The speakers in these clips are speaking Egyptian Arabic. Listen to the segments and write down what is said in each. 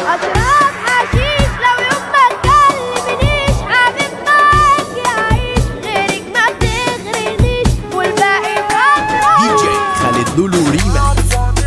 أشرب حشيش لو يوم ما تكلمنيش حبيب معاك يعيش غيرك ما بتغرنيش والباقي فترة دي جي خالد لولو ريماكس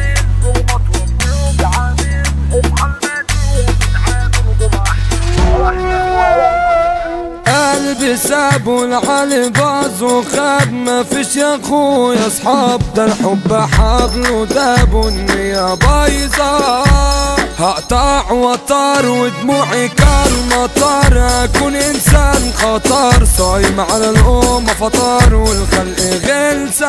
قلبي ساب والعلي باظ وخاب ما فيش يا اخويا اصحاب ده الحب حبل وداب والنية بايظة هقطع وطار ودموعي كالمطر اكون انسان خطر صايم على الامة فطار والخلق غلسة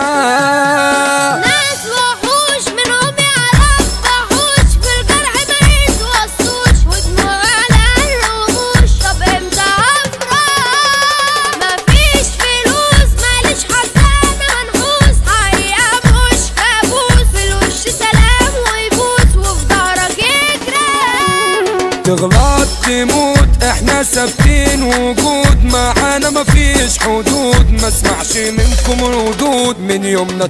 ناس وحوش منهم يعرف وحوش في الجرح ما يتوصوش ودموع على الرموش طب امتى افرح مفيش فلوس ماليش حسانة منحوس حقيقة مش كابوس في الوش سلام ويبوس وفي ظهرك يجري تغلط تموت احنا ثابتين وجود معانا مفيش حدود ما اسمعش منكم ردود من يومنا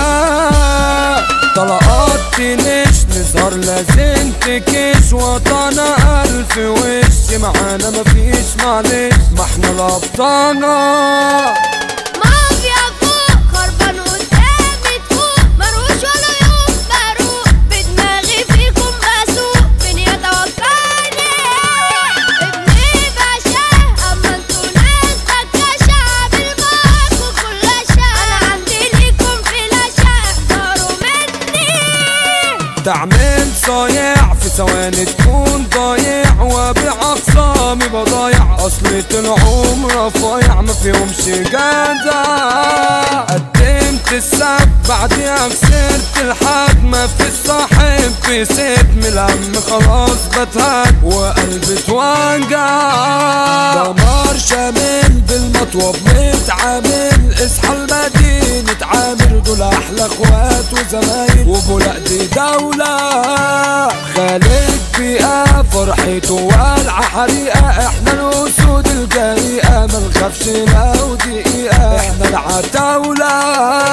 تقال طلقات تنش نظهر لازم تكش وطنا الف وش معانا مفيش معلش ما احنا الابطالة مافيا فوق خربان قدامي تفوق مروش ولا يوم بروق بدماغي فيكم بسوق مين يتوقعني ابني باشا اما انتوا ناس بكاشة عامل معاكوا كل اشياء انا عندي ليكم فلاشة احذروا مني تعمل صايع في ثواني تكون ضايع وابيع اخصامي بضايع اصلي طلعوا رفايع ما فيهمش جدع قدمت السب بعديها خسرت الحد ما في الصاحب في ست من الهم خلاص بتهد وقلبي اتوجع دمار شامل بالمطوب متعامل اصحى المدينة عامر دول احلى اخوات وزمايل وبولاق دي دولة خالد بيئة فرحته والعة حريقة احنا الاسود الجريئة ما نخافش لو دقيقة احنا العتاولة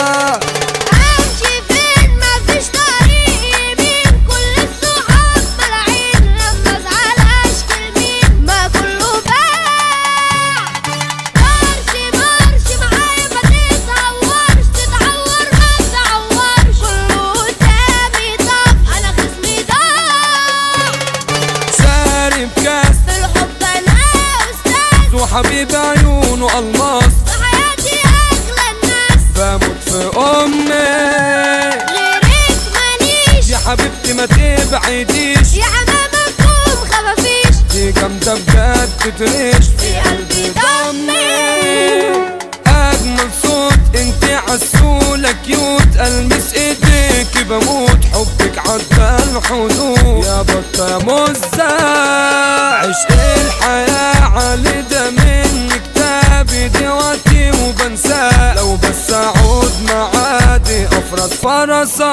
امشي فين مفيش طريق يمين كل الصحاب ملاعين لما ازعل اشكي لمين ما كله باع مارش مارش معايا ما تتهورش تتعور ما تتعورش كله قدامي طف انا خصمي ضاع سارب كاس في الحب انا استاذ وحبيب عيونه الماس في حياتي اغلى الناس بموت في امي غيرك ماليش يا حبيبتي ما تبعديش يا حمامكم خفافيش دي جامدة بجد تريش في قلبي ضمي أجمل صوت انت عسولة كيوت ألمس ايديك بموت حبك عدى الحدود يا بطة يا مزة عشق الحياة علي ده من كتابي دلوقتي وبنساه لو بس أعود معادي أفرس فرسة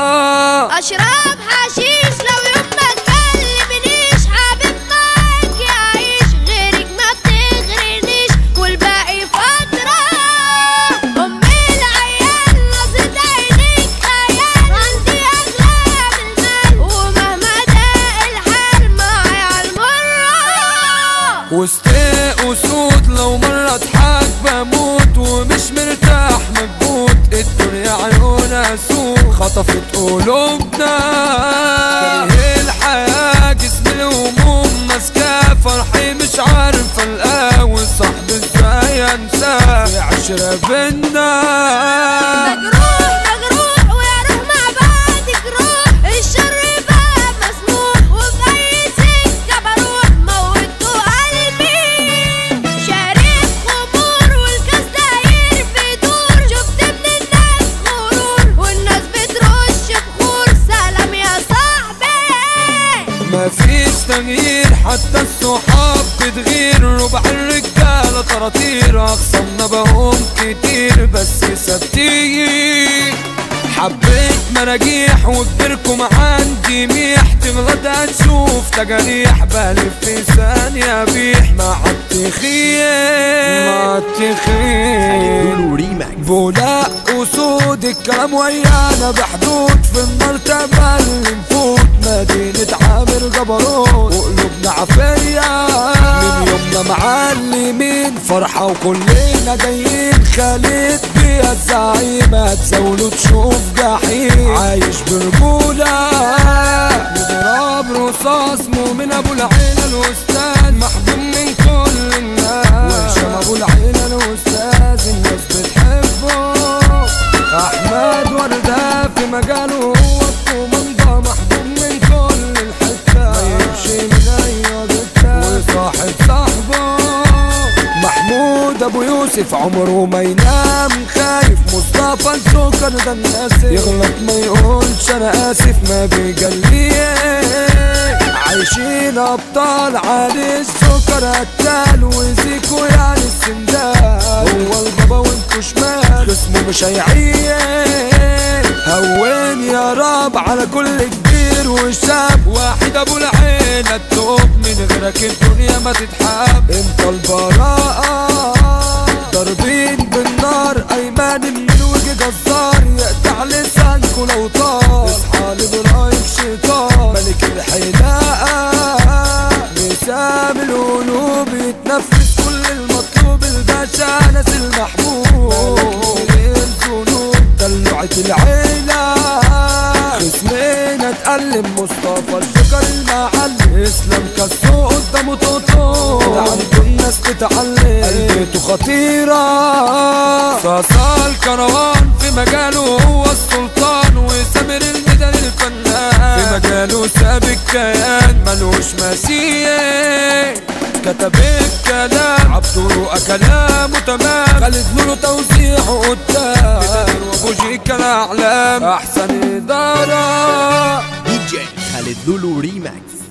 اشرب حشيش لو يوم ما تكلمنيش حبيب معاك يعيش غيرك ما بتغرنيش والباقي فترة امي العيال نظرة عينيك خيال عندي اغلى من المال ومهما ضاق الحال معايا عالمرة وسط اسود لو مرة اضحك بموت ومش مرتاح مكبوت الدنيا عيونها سوق خطفت قلوبنا كاره الحياة جسم الهموم ماسكاه فرحي مش عارف القاه وصاحبي ازاي انساه في عشرة بينا مجروح مجروح ويا روح مع بعضك روح الشر بقى مسموح وفي اي سكه بروح موتوا قلبي شارب خمور والكاس داير بدور شفت ابن الناس غرور والناس بترش بخور سلام يا صاحبي مفيش تغيير حتى الصحاب بتغير ربع الرجالة طراطير أخصمنا بهم كتير بس ثابتين حبيت مراجيح وكبركم عندي ميح تغلط هتشوف تجاريح بلف في ثانية بيح مع التخيل مع التخيل لولو ريماكس بولاق اسود الكلام ويانا بحدود في المرتبة اللي نفوت مدينة عامر جبروت فرحة وكلنا جايين خالد بيها الزعيمة تزاولوا تشوف جحيم عايش برجولة نضرب رصاص مؤمن ابو العيلة الاستاذ محبوب من كل الناس وهشام ابو العيلة الاستاذ الناس بتحبه احمد وردة في مجاله هو الكوماندا محبوب من كل الحتة ما يمشي من اي حتة وصاحب صاحبه محمود ابو يوسف عمره ما ينام خايف مصطفى السكر ده الناس يغلط ما يقولش انا اسف ما بيجليه عايشين ابطال علي السكر قتال وزيكو يعني السندال هو البابا وانتو شمال اسمه مش هيعيش هون يا رب على كل كبير وشاب واحد ابو العين التوب من غيرك الدنيا ما تتحب انت البراءة ضاربين بالنار ايمان من وجه جزار يقطع لسانكو لو طار اصحى لبرايم شيطان ملك الحلاقة نسام القلوب يتنفس كل المطلوب الباشا ناس المحبوب ملك الذنوب دلوعة العيلة خصمنا اتألم مصطفى الشجر المعلم اسلام كسو قدامه توتو عنده الناس تتعلم قلبته خطيرة صاصا الكروان في مجاله هو السلطان وسامر الميدان الفنان في مجاله ساب الكيان ملوش مثيل كتب الكلام عبدو كلامه تمام خالد نور توزيعه قدام بدر وبوجيكا الاعلام احسن اداره دي جي خالد لولو ريماكس